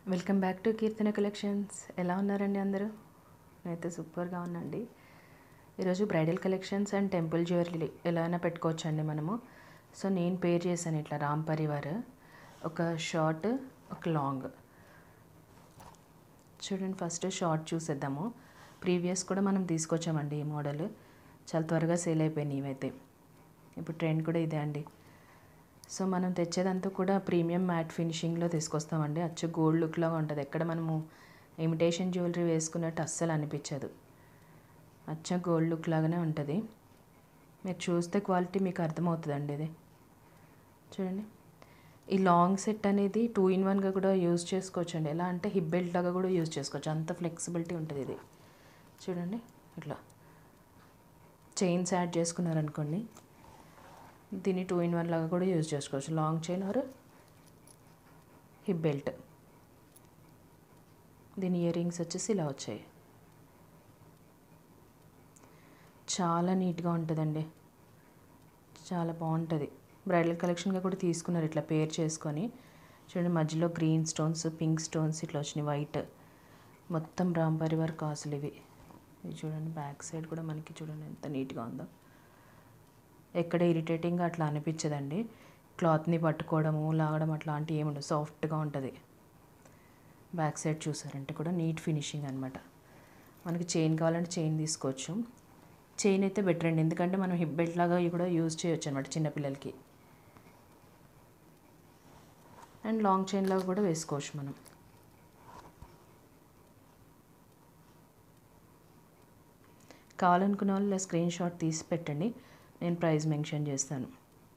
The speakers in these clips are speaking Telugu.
welcome back to Keerthana collections ఎలా ఉన్నారండి అందరూ నేనైతే సూపర్గా ఉన్నాండి ఈరోజు bridal collections and temple jewellery ఎలా అయినా పెట్టుకోవచ్చండి మనము సో నేను పేర్ చేశాను ఇట్లా రామ్ పరివార్ ఒక షార్ట్ ఒక లాంగ్ చూడండి ఫస్ట్ షార్ట్ చూసేద్దాము ప్రీవియస్ కూడా మనం తీసుకొచ్చామండి ఈ మోడల్ చాలా త్వరగా సేల్ అయిపోయినాయి ఇవైతే ఇప్పుడు ట్రెండ్ కూడా ఇదే అండి సో మనం తెచ్చేదంతా కూడా ప్రీమియం మ్యాట్ ఫినిషింగ్లో తీసుకొస్తామండి అచ్చు గోల్డ్ లుక్లాగా ఉంటుంది ఎక్కడ మనము ఇమిటేషన్ జ్యువెలరీ వేసుకున్నట్టు అస్సలు అనిపించదు అచ్చ గోల్డ్ లుక్ లాగానే ఉంటుంది మీరు చూస్తే క్వాలిటీ మీకు అర్థమవుతుందండి ఇది చూడండి ఈ లాంగ్ సెట్ అనేది టూ ఇన్ వన్గా కూడా యూజ్ చేసుకోవచ్చు అండి ఎలా అంటే హిప్ బెల్ట్ లాగా కూడా యూజ్ చేసుకోవచ్చు అంత ఫ్లెక్సిబిలిటీ ఉంటుంది ఇది చూడండి ఇట్లా చైన్స్ యాడ్ చేసుకున్నారనుకోండి దీన్ని టూ ఇన్ వన్ లాగా కూడా యూజ్ చేసుకోవచ్చు long chain or hip belt దీని ఇయర్ రింగ్స్ వచ్చేసి ఇలా వచ్చాయి చాలా నీట్గా ఉంటుందండి చాలా బాగుంటుంది బ్రైడల్ కలెక్షన్గా కూడా తీసుకున్నారు ఇట్లా పేర్ చేసుకొని చూడండి మధ్యలో గ్రీన్ స్టోన్స్ పింక్ స్టోన్స్ ఇట్లా వచ్చినాయి వైట్ మొత్తం రామ్ పరివార్ కాసులు ఇవి ఇది చూడండి బ్యాక్ సైడ్ కూడా మనకి చూడండి ఎంత నీట్గా ఉందో ఎక్కడ ఇరిటేటింగ్గా అట్లా అనిపించదండి క్లాత్ని పట్టుకోవడము లాగడం అట్లాంటివి ఏమి ఉండదు సాఫ్ట్గా ఉంటుంది బ్యాక్ సైడ్ చూసారంటే కూడా నీట్ ఫినిషింగ్ అనమాట మనకి చైన్ కావాలంటే చైన్ తీసుకోవచ్చు చైన్ అయితే బెటర్ అండి ఎందుకంటే మనం హిప్ బెల్ట్ లాగా ఇవి కూడా యూజ్ చేయొచ్చు అనమాట చిన్నపిల్లలకి అండ్ లాంగ్ చైన్ లాగా కూడా వేసుకోవచ్చు మనం కావాలనుకున్న వాళ్ళు ఇలా స్క్రీన్ షాట్ తీసి పెట్టండి నేను ప్రైస్ మెన్షన్ చేస్తాను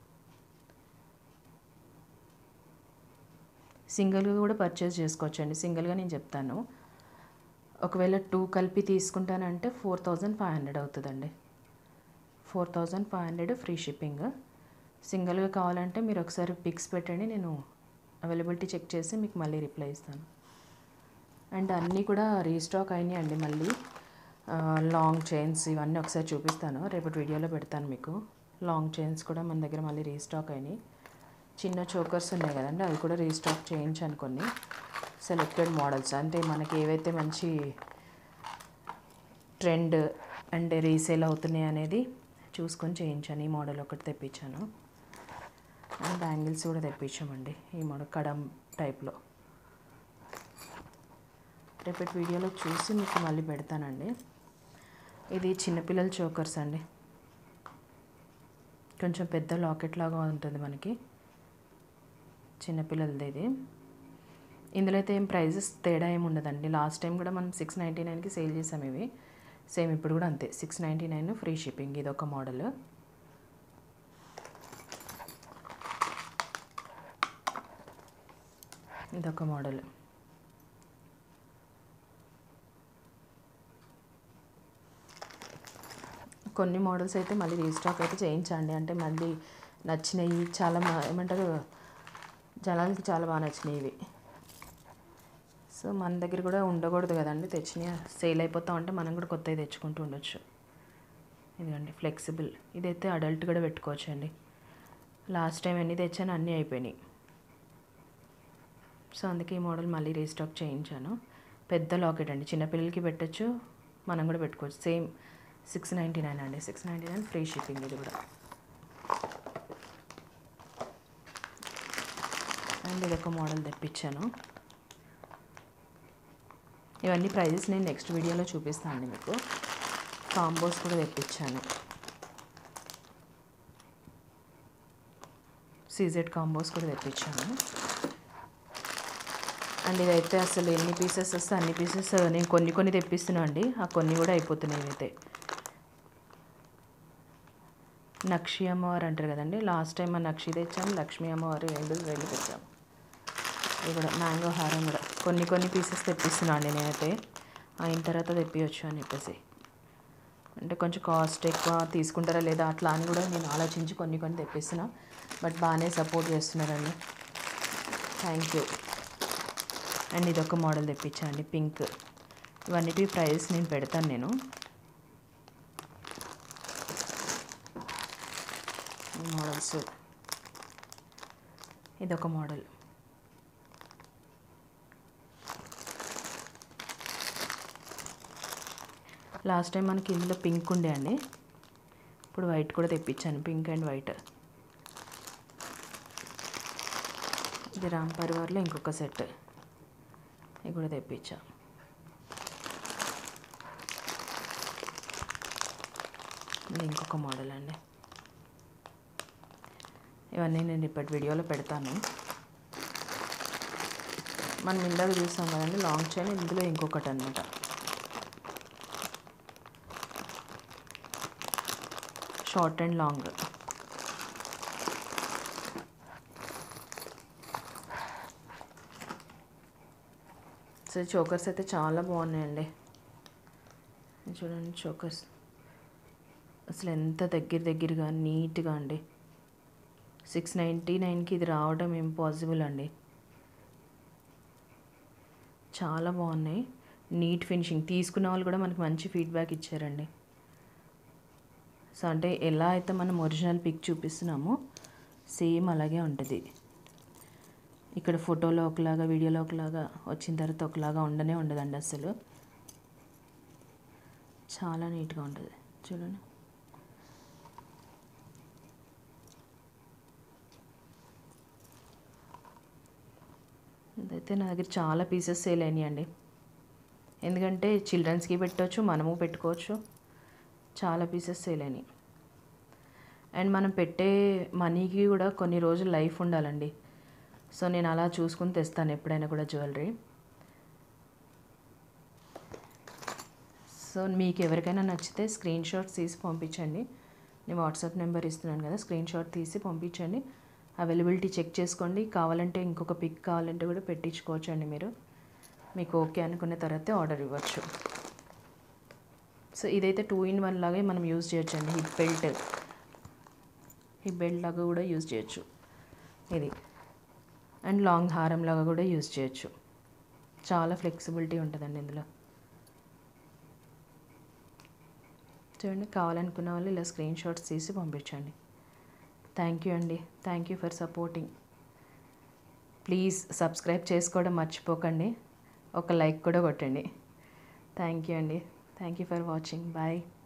సింగిల్గా కూడా పర్చేస్ చేసుకోవచ్చండి సింగిల్గా నేను చెప్తాను ఒకవేళ టూ కలిపి తీసుకుంటానంటే ఫోర్ థౌజండ్ ఫైవ్ హండ్రెడ్ అవుతుందండి four thousand five hundred free shipping సింగిల్గా కావాలంటే మీరు ఒకసారి పిక్స్ పెట్టండి నేను అవైలబిలిటీ చెక్ చేసి మీకు మళ్ళీ రిప్లై ఇస్తాను అండ్ అన్నీ కూడా రీస్టాక్ అయినాయి అండి మళ్ళీ లాంగ్ చైన్స్ ఇవన్నీ ఒకసారి చూపిస్తాను రేపటి వీడియోలో పెడతాను మీకు లాంగ్ చైన్స్ కూడా మన దగ్గర మళ్ళీ రీస్టాక్ అయినాయి చిన్న చోకర్స్ ఉన్నాయి కదండి అవి కూడా రీస్టాక్ చేయించాను కొన్ని సెలెక్టెడ్ మోడల్స్ అంటే మనకి ఏవైతే మంచి ట్రెండ్ అండ్ రీసేల్ అవుతున్నాయి అనేది చూసుకొని చేయించాను ఈ మోడల్ ఒకటి తెప్పించాను అండ్ బ్యాంగిల్స్ కూడా తెప్పించామండి ఈ మోడల్ కడం టైప్లో రేపటి వీడియోలో చూసి మీకు మళ్ళీ పెడతానండి ఇది చిన్నపిల్లల చోకర్స్ అండి కొంచెం పెద్ద లాకెట్ లాగా ఉంటుంది మనకి చిన్నపిల్లలది ఇది ఇందులో అయితే ఏం ప్రైజెస్ తేడా ఏమి ఉండదండి లాస్ట్ టైం కూడా మనం సిక్స్ నైంటీ నైన్కి సేల్ చేసాం ఇవి సేమ్ ఇప్పుడు కూడా అంతే six ninety nine free shipping ఇది ఒక మోడల్ ఇదొక మోడల్ కొన్ని మోడల్స్ అయితే మళ్ళీ రీస్టాక్ అయితే చేయించండి అంటే మళ్ళీ నచ్చినాయి చాలా మా- ఏమంటారు జనాలకి చాలా బాగా నచ్చినాయి ఇవి సో మన దగ్గర కూడా ఉండకూడదు కదండి తెచ్చినాయి సేల్ అయిపోతా ఉంటే మనం కూడా కొత్తవి తెచ్చుకుంటూ ఉండొచ్చు ఇదిగోండి ఫ్లెక్సిబుల్ ఇదైతే అడల్ట్ కూడా పెట్టుకోవచ్చు అండి లాస్ట్ టైం ఎన్ని తెచ్చాను అన్నీ అయిపోయినాయి సో అందుకే ఈ మోడల్ మళ్ళీ రీస్టాక్ చేయించాను పెద్ద లాకెట్ అండి చిన్నపిల్లలకి పెట్టచ్చు మనం కూడా పెట్టుకోవచ్చు సేమ్ సిక్స్ నైంటీ నైన్ అండి six ninety nine free shipping ఇది కూడా అండ్ ఇది ఒక మోడల్ తెప్పించాను ఇవన్నీ ప్రైజెస్ నేను నెక్స్ట్ వీడియోలో చూపిస్తాను అండి మీకు కాంబోస్ కూడా తెప్పించాను సీజెడ్ కాంబోస్ కూడా తెప్పించాను అండ్ ఇదైతే అసలు ఎన్ని పీసెస్ వస్తే అన్ని పీసెస్ నేను కొన్ని కొన్ని తెప్పిస్తున్నా అండి ఆ కొన్ని కూడా అయిపోతున్నాయి ఇవైతే నక్షి అమ్మవారు అంటారు కదండి లాస్ట్ టైం ఆ నక్షి తెచ్చాము లక్ష్మీ అమ్మవారు రెండు వెళ్ళి తెచ్చాము ఇది కూడా మ్యాంగో హారం కూడా కొన్ని కొన్ని పీసెస్ తెప్పిస్తున్నా అండి నేనైతే అయిన తర్వాత తెప్పియచ్చు అని చెప్పేసి అంటే కొంచెం కాస్ట్ ఎక్కువ తీసుకుంటారా లేదా అట్లా అని కూడా నేను ఆలోచించి కొన్ని కొన్ని తెప్పిస్తున్నా బట్ బాగానే సపోర్ట్ చేస్తున్నారండి థ్యాంక్ యూ అండ్ ఇదొక మోడల్ తెప్పించండి పింక్ ఇవన్నిటి ప్రైస్ నేను పెడతాను నేను మోడల్స్ ఇదొక మోడల్ లాస్ట్ టైం మనకి ఇందులో పింక్ ఉండే అండి ఇప్పుడు వైట్ కూడా తెప్పించాను పింక్ అండ్ వైట్ ఇది రామ్ పరివార్లో ఇంకొక సెట్ ఇది కూడా తెప్పించా ఇది ఇంకొక మోడల్ అండి ఇవన్నీ నేను ఇప్పటి వీడియోలో పెడతాను మనం ఇందాక చూసాం కదండి లాంగ్ చైన్ ఇందులో ఇంకొకటి అనమాట short and long so chokers అయితే చాలా బాగున్నాయండి ఇది చూడండి చోకర్స్ అసలు ఎంత దగ్గర దగ్గరగా నీట్గా అండి సిక్స్ నైంటీ నైన్కి ఇది రావడం ఇంపాసిబుల్ అండి చాలా బాగున్నాయి నీట్ ఫినిషింగ్ తీసుకున్న వాళ్ళు కూడా మనకి మంచి ఫీడ్బ్యాక్ ఇచ్చారండి సో అంటే ఎలా అయితే మనం ఒరిజినల్ పిక్ చూపిస్తున్నామో సేమ్ అలాగే ఉంటుంది ఇక్కడ ఫోటోలో ఒకలాగా వీడియోలో ఒకలాగా వచ్చిన తర్వాత ఒకలాగా ఉండనే ఉండదండి అసలు చాలా నీట్గా ఉంటుంది చూడండి ఇదైతే నా దగ్గర చాలా పీసెస్ సేల్ అయినాయండి ఎందుకంటే చిల్డ్రన్స్కి పెట్టవచ్చు మనము పెట్టుకోవచ్చు చాలా పీసెస్ సేల్ అయినాయి అండ్ మనం పెట్టే మనీకి కూడా కొన్ని రోజులు లైఫ్ ఉండాలండి సో నేను అలా చూసుకుని తెస్తాను ఎప్పుడైనా కూడా జ్యువెలరీ సో మీకు ఎవరికైనా నచ్చితే స్క్రీన్ షాట్ తీసి పంపించండి నేను వాట్సాప్ నెంబర్ ఇస్తున్నాను కదా స్క్రీన్ షాట్ తీసి పంపించండి అవైలబిలిటీ చెక్ చేసుకోండి కావాలంటే ఇంకొక పిక్ కావాలంటే కూడా పెట్టించుకోవచ్చు అండి మీరు మీకు ఓకే అనుకున్న తర్వాతే ఆర్డర్ ఇవ్వచ్చు సో ఇదైతే టూ ఇన్ వన్ లాగే మనం యూజ్ చేయొచ్చు అండి హిప్ బెల్ట్ హిప్ బెల్ట్ లాగా కూడా యూజ్ చేయొచ్చు ఇది అండ్ లాంగ్ హారం లాగా కూడా యూజ్ చేయొచ్చు చాలా ఫ్లెక్సిబిలిటీ ఉంటుందండి ఇందులో చూడండి కావాలనుకున్న వాళ్ళు ఇలా స్క్రీన్ షాట్స్ తీసి పంపించండి థ్యాంక్ యూ అండి thank you for supporting please subscribe చేసుకోవడం మర్చిపోకండి ఒక లైక్ కూడా కొట్టండి థ్యాంక్ యూ అండి thank you for watching bye